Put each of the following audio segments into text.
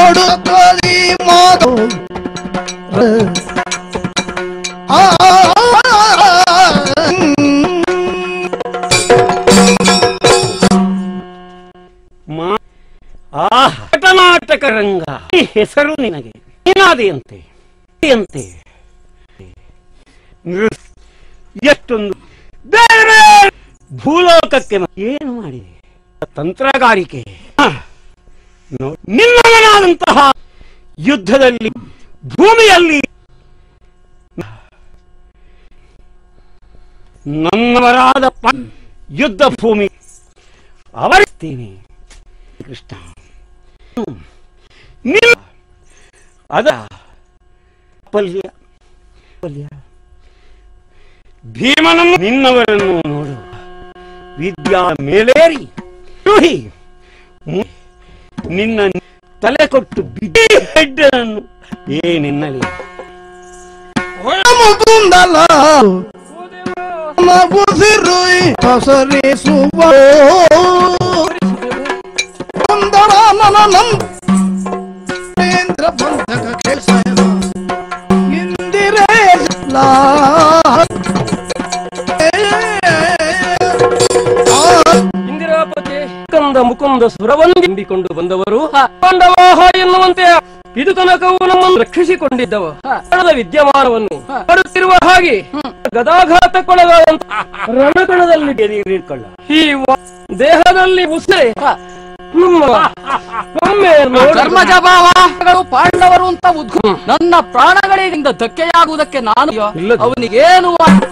ನೋಡು ತೋಳಿ ಮಾಡು ಆ ಮಾ- ಆ ಹಠನಾಟಕ ರಂಗ ಈ ಹೆಸರು ನಿನಗೆ ಏನಾದೆಯಂತೆ ಅಂತೆ ನೃ- ಎಷ್ಟೊಂದು ಬೇರೆ ಬೇರೆ ಭೂಲೋಕಕ್ಕೆ ಮ- ಏನು ಮಾಡಿದೆ ತಂತ್ರಗಾರಿಕೆ ಹ. ನೋ- ನಿನ್ನವನಾದಂತಹ ಯುದ್ಧದಲ್ಲಿ ಭೂಮಿಯಲ್ಲಿ ನನ್ನವರಾದ ಪ- ಯುದ್ಧ ಭೂಮಿ ಅವರಿಸ್ತೀನಿ ಕೃಷ್ಣ ಹ್ಮ್. ನಿನ್ನ ಅದ ಪಲ್ಯ ಪಲ್ಯ ಭೀಮನನ್ನು ನಿನ್ನವರನ್ನು ನೋಡು ವಿದ್ಯಾ ಮೇಲೇರಿ ದ್ರೋಹಿ ಮು- ನಿನ್ನ ತಲೆ ಕೊಟ್ಟು ಬಿಡಿ ಹೆಡ್ಡನನ್ನು ಏ ನಿನ್ನಲಿ ಮುಕುಂದಲ ಉಸಿರು ಪಸರಿಸುವ ಸುಂದರ ನನ ನಂದೇಂದ್ರ ಬಂಧಕ ಕೇಸನ ಇಂದಿರೇಶ ಇಂದಿರಾಪತಿ ಕಂದ ಮುಕುಂದ ಸುರವಂದಿಂಬಿಕೊಂಡು ಬಂದವರು ಪಾಂಡವಾಹ ಎನ್ನುವಂತೆ ಇದು ತನಕವೂ ನಮ್ಮನ್ನು ರಕ್ಷಿಸಿಕೊಂಡಿದ್ದವ ಕಣದ ವಿದ್ಯಮಾನವನ್ನು ಮಾಡುತ್ತಿರುವ ಹಾಗೆ ಗದಾಘಾತಕ್ಕೊಳಗಾದಂತ ರಣಕಣದಲ್ಲಿ ಇಟ್ಕೊಳ್ಳ ಈ ವ- ದೇಹದಲ್ಲಿ ಉಸಿರೆ ನಮ್ಮ ಒಮ್ಮೆ ನೋಡಿ- ಧರ್ಮಜ ಭಾವಗಳು ಪಾಂಡವರು ಅಂತ ಉದ್ಘ ನನ್ನ ಪ್ರಾಣಗಳಿಂದ ಧಕ್ಕೆಯಾಗುವುದಕ್ಕೆ ನಾನು ಇಲ್ಲದು. ಅವನಿಗೇನು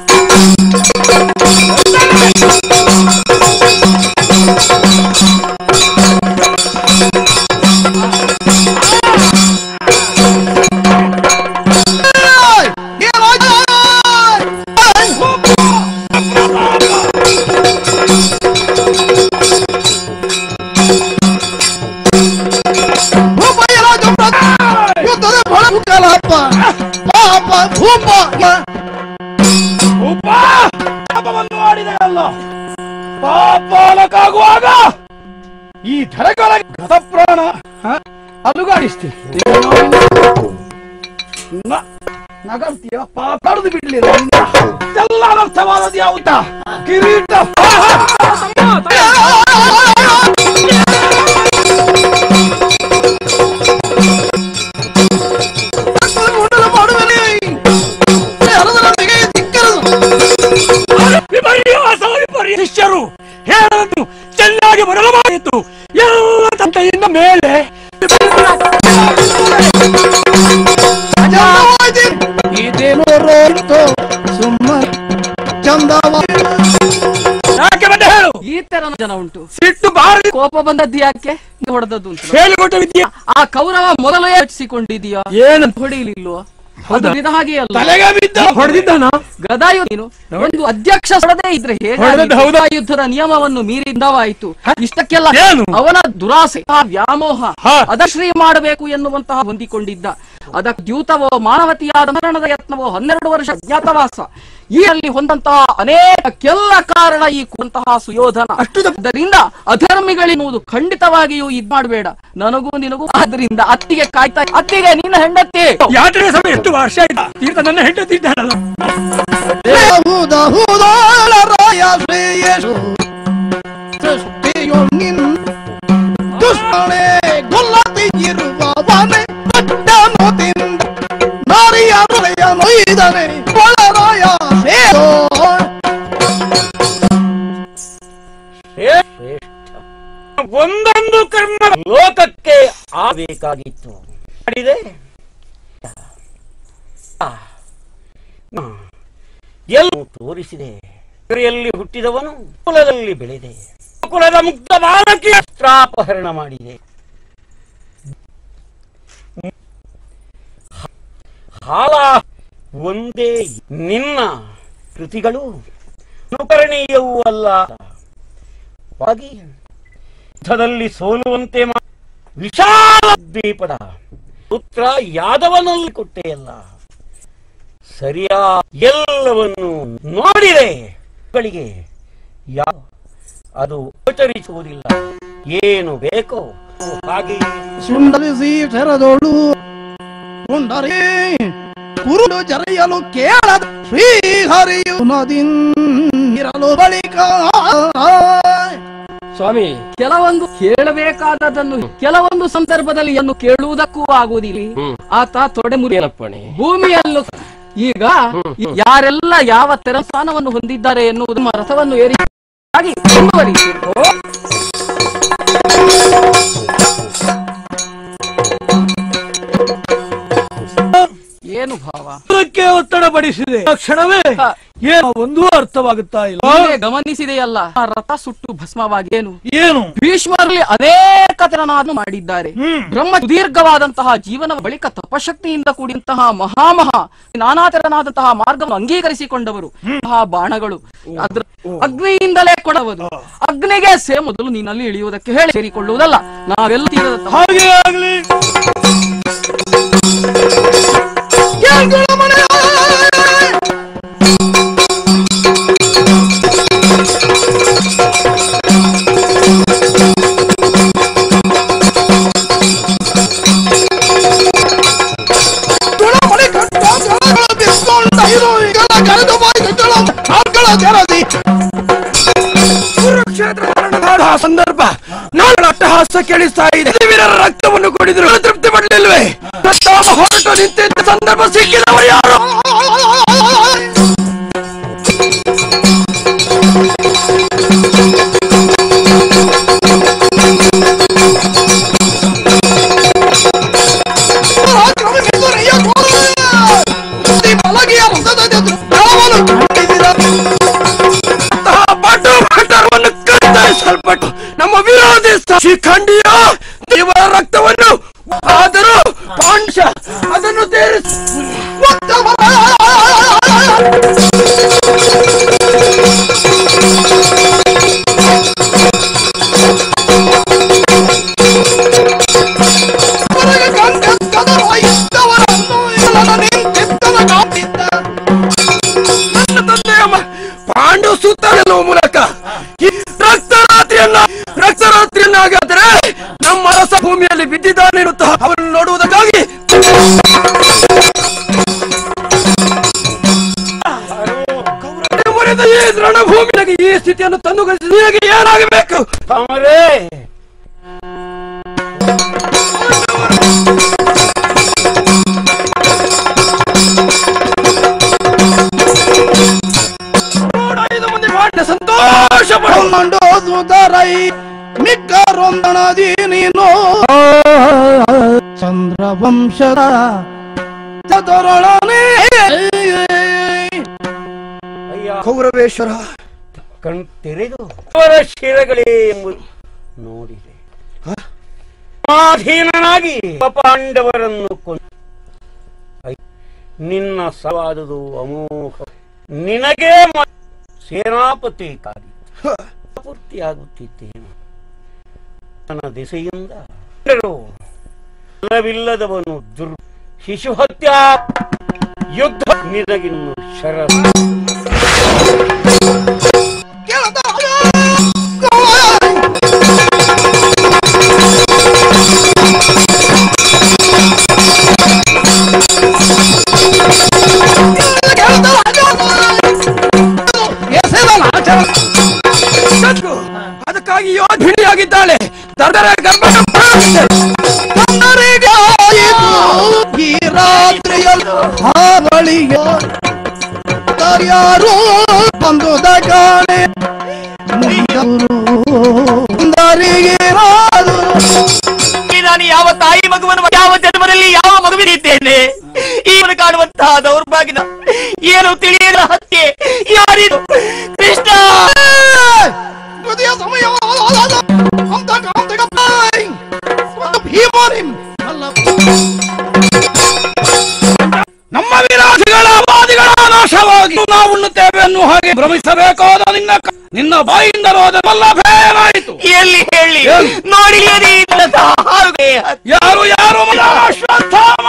ಯುದ್ಧದ ಬಳ ಕಲಾಪ ಪಾಪ ಭೂಪ ಉಪ ಪಾಪವನ್ನು ಮಾಡಿದೆಯಲ್ಲ ಪಾಪಾಲಕ್ಕಾಗುವಾಗ ಈ ಧರೆಗೊಳಗೆ ಗತಪ್ರಾಣ ಹ? ಅಲುಗಾಡಿಸ್ತಿ ನಗರ್ತೀಯ ಪಾಪಡ್ದು ಬಿಡ್ಲಿಲ್ಲ ಎಲ್ಲ ಅನರ್ಥವಾದದ್ದು ಯಾವುದ ಕಿರೀಟ ಉಂಡಲು ಮಾಡುವನೆ ಅರದರೊಂದಿಗೆ ದಿಕ್ಕರದು ವಿಪರ್ಯಾಸ ವಿಪರ್ಯ ಶಿಷ್ಯರು ಹೇಳದ್ದು ಚೆನ್ನಾಗಿ ಬರಲು ಮಾಡಿತ್ತು ಎಲ್ಲ ತಂತೆಯಿಂದ ಮೇಲೆ ಇದೇನೋ ರೋಡ್ತು ಸುಮ್ಮ ಚಂದವ ಯಾಕೆ ಬಂದ ಹೇಳು ಈ ತರ ಜನ ಉಂಟು ಸಿಟ್ಟು ಬಾರಿ ಕೋಪ ಬಂದದ್ದು ಯಾಕೆ ಹೊಡೆದದ್ದು ಅಂತ ಹೇಳಿಕೊಟ್ಟ ವಿದ್ಯೆ ಆ ಕೌರವ ಮೊದಲೇ ರಕ್ಷಿಸಿಕೊಂಡಿದೀಯಾ ಏನಂತ ಹೊಡಿಲಿಲ್ವೋ ಅದು ನಿನ್ನ ಹಾಗೆ ಅಲ್ಲ ತಲೆಗೆ ಬಿದ್ದ ಹೊಡೆದಿದ್ದಾನ ಗದಾಯು ನೀನು ಒಂದು ಅಧ್ಯಕ್ಷ ಹೊಡೆದೇ ಇದ್ರೆ ಹೇಗೆ ಹೊಡೆದದ್ದು ಹೌದಾ? ಯುದ್ಧದ ನಿಯಮವನ್ನು ಮೀರಿದವಾಯಿತು ಇಷ್ಟಕ್ಕೆಲ್ಲ ಏನು? ಅವನ ದುರಾಸೆ ಆ ವ್ಯಾಮೋಹ ಹ. ಅದಶ್ರೀ ಮಾಡಬೇಕು ಎನ್ನುವಂತಹ ಹೊಂದಿಕೊಂಡಿದ್ದ ಅದಕ್ಕೆ ದ್ಯೂತವೋ ಮಾನವತಿಯಾದ ಮರಣದ ಯತ್ನವೋ ಹನ್ನೆರಡು ವರ್ಷ ಅಜ್ಞಾತವಾಸ ಈ ಅಲ್ಲಿ ಹೊಂದಂತಹ ಅನೇಕಕ್ಕೆಲ್ಲ ಕಾರಣ ಈ ಕುಂತಹ ಸುಯೋಧನ ಆದ್ದರಿಂದ ಅಧರ್ಮಿಗಳೆನ್ನುವುದು ಖಂಡಿತವಾಗಿಯೂ ಇದ್ ಮಾಡಬೇಡ ನನಗೂ ನಿನಗೂ ಆದ್ರಿಂದ ಅತ್ತಿಗೆ ಕಾಯ್ತಾ ಅತ್ತಿಗೆ ನಿನ್ನ ಹೆಂಡತಿ ಯಾತ್ರೆ ಸಮಯ ಎಷ್ಟು ವರ್ಷ ಆಯ್ತಾ ತೀರ್ಥ ನನ್ನ ಹೆಂಡತಿದ್ದಾಳಲ್ಲ ಹೂದ ಹೂದಾಳ ರಾಯ ಶ್ರೇಯಸು ಸೃಷ್ಟಿಯು ನಿನ್ ದುಷ್ಟಳೆ ಗೊಲ್ಲತಿ ಇರುವವನೆ ದಡ್ಡನು ತಿಂದ ನಾರಿಯ ಬಲೆಯ ನೊಯ್ದನೆ ಒಳರಾಯ ಸೇರೋ ಒಂದೊಂದು ಕರ್ಮ ಲೋಕಕ್ಕೆ ಆಗಬೇಕಾಗಿತ್ತು ಮಾಡಿದೆ ಆ, ಆ, ಎಲ್ಲೂ ತೋರಿಸಿದೆ ಎಲ್ಲಿ ಹುಟ್ಟಿದವನು ಕುಲದಲ್ಲಿ ಬೆಳೆದೆ ಕುಲದ ಮುಕ್ತ ಬಾಲಕಿ ಅಸ್ತ್ರಾಪಹರಣ ಮಾಡಿದೆ ಹಾಲ ಒಂದೇ ನಿನ್ನ ಕೃತಿಗಳು ಅನುಕರಣೀಯವೂ ಅಲ್ಲ ವಾಗಿ ಯುದ್ಧದಲ್ಲಿ ಸೋಲುವಂತೆ ಮಾ ವಿಶಾಲ ದ್ವೀಪದ ಪುತ್ರ ಯಾದವನಲ್ಲಿ ಕೊಟ್ಟೆಯಲ್ಲ ಸರಿಯಾ ಎಲ್ಲವನ್ನು ನೋಡಿದೆ ಗಳಿಗೆ ಯಾವ ಅದು ಗೋಚರಿಸುವುದಿಲ್ಲ ಏನು ಬೇಕೋ ಹಾಗೆ ಸುಂಡರಿಸಿ ಶರದೋಳು ಪುಂಡರಿ ಕುರುಡು ಜರೆಯಲು ಕೇಳದ ಶ್ರೀಹರಿಯು ನದಿರಲು ಬಳಿಕ ಸ್ವಾಮಿ ಕೆಲವೊಂದು ಕೇಳಬೇಕಾದದನ್ನು ಕೆಲವೊಂದು ಸಂದರ್ಭದಲ್ಲಿ ಅನ್ನು ಕೇಳುವುದಕ್ಕೂ ಆಗುವುದಿಲ್ಲ ಹ್ಮ್. ಆತ ತೊಡೆ ಮುರಿಯನಪ್ಪಣೆ ಭೂಮಿಯಲ್ಲೂ ಈಗ ಯಾರೆಲ್ಲ ಯಾವ ತೆರ ಸ್ಥಾನವನ್ನು ಹೊಂದಿದ್ದಾರೆ ಎನ್ನುವುದು ನಮ್ಮ ರಥವನ್ನು ಏರಿ ಹಾಗೆ ಮುಂದುವರಿಯಿತು. ಏನು ಭಾವ ಅದಕ್ಕೆ ಒತ್ತಡ ಪಡಿಸಿದೆ ಆ ಕ್ಷಣವೇ ಏನು ಒಂದೂ ಅರ್ಥವಾಗುತ್ತಾ ಇಲ್ಲ ನೀವೇ ಗಮನಿಸಿದೆಯಲ್ಲ ಆ ರಥ ಸುಟ್ಟು ಭಸ್ಮವಾಗಿ ಏನು ಏನು ಭೀಷ್ಮರಲ್ಲಿ ಅನೇಕ ತೆರನಾದ್ರು ಮಾಡಿದ್ದಾರೆ ಹ್ಮ್. ಬ್ರಹ್ಮ ಸುದೀರ್ಘವಾದಂತಹ ಜೀವನ ಬಳಿಕ ತಪಶಕ್ತಿಯಿಂದ ಕೂಡಿದಂತಹ ಮಹಾಮಹಾ ನಾನಾ ತೆರನಾದಂತಹ ಮಾರ್ಗವನ್ನು ಅಂಗೀಕರಿಸಿಕೊಂಡವರು ಆ ಬಾಣಗಳು ಅದ್ರ ಅಗ್ನಿಯಿಂದಲೇ ಕೊಡಬಹುದು ಅಗ್ನಿಗೆ ಸೇ ಮೊದಲು ನೀನಲ್ಲಿ ಇಳಿಯುವುದಕ್ಕೆ ಹೇಳಿ ಸೇರಿಕೊಳ್ಳುವುದಲ್ಲ ನಾವೆಲ್ಲ ತೀರದ ತಪ- ಹಾಗೆ ಆಗ್ಲಿ ತುಳಮಣಿ ಕಟ್ಟ ಜಲಗಳ ಬಿಸ್ಕೊಂಡ ಇರು ಈಗಲ ಕರೆದು ಬಾಯಿಗಳು ಕಾಲ್ಗಳ ತೆರದಿ ಕುರುಕ್ಷೇತ್ರ ರಣದಾಡುವ ಸಂದರ್ಭ ನಾಳೆ ಅಟ್ಟಹಾಸ ಕೇಳಿಸ್ತಾ ಇದೆ ವೀರರ ರಕ್ತವನ್ನು ಕುಡಿದ್ರು ತೃಪ್ತಿ ಪಡಲಿಲ್ವೇ ಪ್ರಸ್ತಾಪ ಹೊರಟು ನಿಂತಿದ್ದ ಸಂದರ್ಭ ಸಿಕ್ಕಿದವರು ಯಾರು ಬಲಗಿಯ ರಥದ ದಳವನ್ನು ಖಂಡಿಸಿದ ಅಂತಹ ಪಾಠ ಪಾಠವನ್ನು ಕತ್ತರಿಸಲ್ಪಟ್ಟು ನಮ್ಮ ವಿರೋಧಿ ಶಿಖಂಡಿಯ ದೇವರ ರಕ್ತವನ್ನು ಆದರೂ ಪಾಂಶ ಅದನ್ನು ತೀರಿಸಿ ನನ್ನ ತಂದೆಯ ಮ- ಪಾಂಡು ಸುತ್ತಲೆನ್ನುವ ಮೂಲಕ ಈ ರಕ್ತರಾತ್ರಿಯನ್ನ ರಕ್ತರಾತ್ರಿಯನ್ನಾಗಾದರೆ ನಮ್ಮ ರಸ ಭೂಮಿಯಲ್ಲಿ ಬಿದ್ದಿದ್ದಾನೆ ಇರುತ್ತ ಅವನು ನೋಡುವುದಕ್ಕಾಗಿ ಮುರಿದ ಈ ರಣಭೂಮಿಯಾಗಿ ಈ ಸ್ಥಿತಿಯನ್ನು ತಂದು ನಿನಗೆ ಏನಾಗಬೇಕು ಅವರೇ ಐದು ಮಂದಿ ಮಾಡಿದ ಸಂತೋಷ ಪಡು ಮಂಡೋದುದರೈ ಮಿಕ್ಕರೊಂದಣದಿ ನೀನು ಚಂದ್ರವಂಶದ ಚತುರೊಳನೆ ಕೌರವೇಶ್ವರ ಕಣ್ ತೆರೆದು ಅವರ ಶಿರಗಳೇ ಎಂಬುದು ನೋಡಿದೆ ಸ್ವಾಧೀನನಾಗಿ ಪಾಂಡವರನ್ನು ಕೊಂದು ಐ, ನಿನ್ನ ಸವಾದುದು ಅಮೋಘ ನಿನಗೆ ಮ- ಸೇನಾಪತಿ ಕಾಗಿ ಪೂರ್ತಿಯಾಗುತ್ತಿದ್ದೇನೆ ನನ್ನ ದಿಸೆಯಿಂದ ಫಲವಿಲ್ಲದವನು ದುರ್ ಶಿಶು ಹತ್ಯಾ ಯುದ್ಧ ನಿನಗಿನ್ನು ಶರ ಸಾಕು. ಅದಕ್ಕಾಗಿ ಯೋಧಿಣಿಯಾಗಿದ್ದಾಳೆ ದರ್ದರ ಗರ್ಭ ಈ ರಾತ್ರಿಯಲ್ಲಿ ಆ ಬಳಿಗೆ ಯಾರು ಬಂದುದ ಕಾಣೆ ಮುಂದರಿಗೆ ರಾದು ನಾನು ಯಾವ ತಾಯಿ ಮಗುವನ್ನು ಯಾವ ಜನ್ಮದಲ್ಲಿ ಯಾವ ಮಗುವಿನಿದ್ದೇನೆ ಈವನು ಕಾಣುವಂತಹ ದೌರ್ಭಾಗ್ಯದ ಏನು ತಿಳಿಯದ ಹತ್ಯೆ ಯಾರಿದು ಕೃಷ್ಣ ಹೃದಯ ಸಮಯ ಅಂತ ಕಾಂತಕ ಒಂದು ಭೀಮರಿಂ ಅಲ್ಲ ನಮ್ಮ ವಿರೋಧಿಗಳ ವಾದಿಗಳ ನಾಶವಾಗಿ ನಾವು ಉಣ್ಣುತ್ತೇವೆ ಅನ್ನುವ ಹಾಗೆ ಭ್ರಮಿಸಬೇಕಾದ ನಿನ್ನ ಕ- ನಿನ್ನ ಬಾಯಿಂದ ರೋದ ವಲ್ಲಭೇನಾಯಿತು ಎಲ್ಲಿ ಹೇಳಿ ನೋಡಿ ಹಾರುಗೆ ಯಾರು ಯಾರು ಮನ ಅಶ್ವತ್ಥಾಮ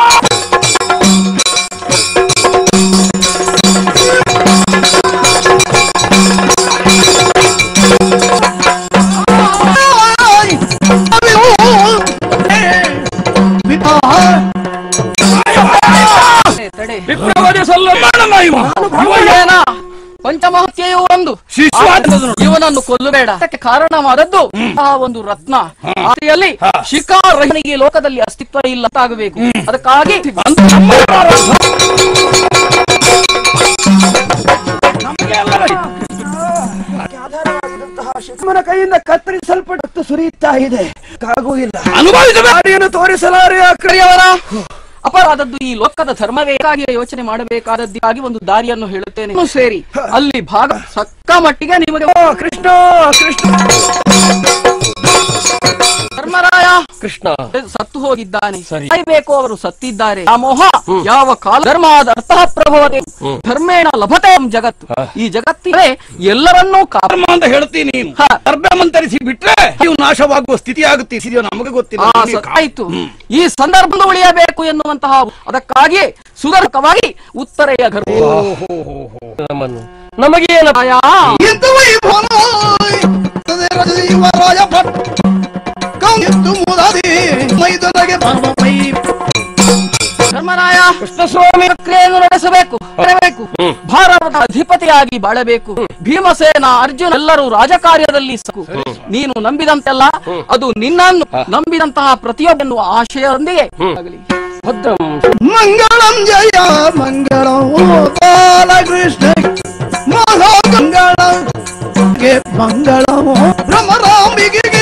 ಯಾರನ್ನ ಇವ ಇವ ಯಾ- ಏನ ಪಂಚಮಹತ್ಯೆಯು ಒಂದು ಶಿಶುವಾದ ಇವನನ್ನು ಕೊಲ್ಲಬೇಡ ಅದಕ್ಕೆ ಕಾರಣವಾದದ್ದು ಆ ಒಂದು ರತ್ನ ಆಸೆಯಲ್ಲಿ ಶಿಖಾರಹಿನಿಗೆ ಲೋಕದಲ್ಲಿ ಅಸ್ತಿತ್ವ ಇಲ್ಲ ಆಗಬೇಕು ಅದಕ್ಕಾಗಿ ಅಂದು ನಮ್ಮ ನಮಗೆ ಎಲ್ಲ ಶಿವನ ಕೈಯಿಂದ ಕತ್ತರಿಸಲ್ಪಟ್ಟು ಸುರಿಯುತ್ತಾ ಇದೆ ಆಗುವುದಿಲ್ಲ ಅನುಭವಿಸಬೇಕು ದಾರಿಯನ್ನು ತೋರಿಸಲಾರೆ ಆ ಕಡೆಯವರ ಅಪರಾಧದ್ದು ಈ ಲೋಕದ ಧರ್ಮವೇಕಾಗಿ ಯೋಚನೆ ಮಾಡಬೇಕಾದದ್ದಾಗಿ ಒಂದು ದಾರಿಯನ್ನು ಹೇಳುತ್ತೇನೆ ಇನ್ನು ಸೇರಿ ಅಲ್ಲಿ ಭಾಗ ಸಕ್ಕ ಮಟ್ಟಿಗೆ ನಿಮಗೆ ಓ, ಕೃಷ್ಣ ಕೃಷ್ಣ ಧರ್ಮರಾಯ ಕೃಷ್ಣ ಸತ್ತು ಹೋಗಿದ್ದಾನೆ ಸರಿ. ಸಾಯ್ಬೇಕು ಅವರು ಸತ್ತಿದ್ದಾರೆ ಆ ಮೋಹ ಯಾವ ಕಾಲ ಧರ್ಮಾದ ಅರ್ಥಃ ಪ್ರಭವತೆ ಧರ್ಮೇಣ ಲಭತೆ ಜಗತ್ತು ಈ ಜಗತ್ತಿಗೆ ಎಲ್ಲರನ್ನೂ ಕಾಪ ಧರ್ಮ ಅಂತ ಹೇಳ್ತೀನಿ ನೀನು ಹಾ. ಅರ್ಧ ಮಂತರಿಸಿ ಬಿಟ್ರೆ ನೀವು ನಾಶವಾಗುವ ಸ್ಥಿತಿ ಆಗುತ್ತೆ ಇದೆಯೋ ನಮಗೆ ಗೊತ್ತಿಲ್ಲ ಆ ನೀನು ಸ- ಆಯ್ತು ಈ ಸಂದರ್ಭ ಉಳಿಯಬೇಕು ಎನ್ನುವಂತಹ ಅದಕ್ಕಾಗಿ ಸುದರ್ಶಕವಾಗಿ ಉತ್ತರೆಯ ಗರ್ಭ ನಮ್ಮನ್ನು ನಮಗೇನ ಆಯಾ ಇಂದು ವೈಭವನಾಯ್ ರಾಜ ಭಟ್ ಕೌಂತು ಮುದದಿ ಮೈದನಗೆ ಪರ್ವಮೈ ಧರ್ಮರಾಯ ಕೃಷ್ಣಸ್ವಾಮಿ ಕ್ರಿಯೆಯನ್ನು ನಡೆಸಬೇಕು ಮಾಡಬೇಕು ಭಾರತದ ಅಧಿಪತಿಯಾಗಿ ಬಾಳಬೇಕು ಭೀಮಸೇನ ಅರ್ಜುನ ಎಲ್ಲರೂ ರಾಜಕಾರ್ಯದಲ್ಲಿ ಸಾಕು ನೀನು ನಂಬಿದಂತೆಲ್ಲ ಅದು ನಿನ್ನನ್ನು ನಂಬಿದಂತಹ ಪ್ರತಿಯೊಬ್ಬನು ಆಶಯದೊಂದಿಗೆ ಆಗಲಿ ಭದ್ರಂ ಮಂಗಳಂ ಜಯ ಮಂಗಳಂ ಬಾಲಕೃಷ್ಣ ಮಹಾಮಂಗಳಂ ಗೆ ಮಂಗಳಂ ಭ್ರಮರಾಂಬಿಗೆ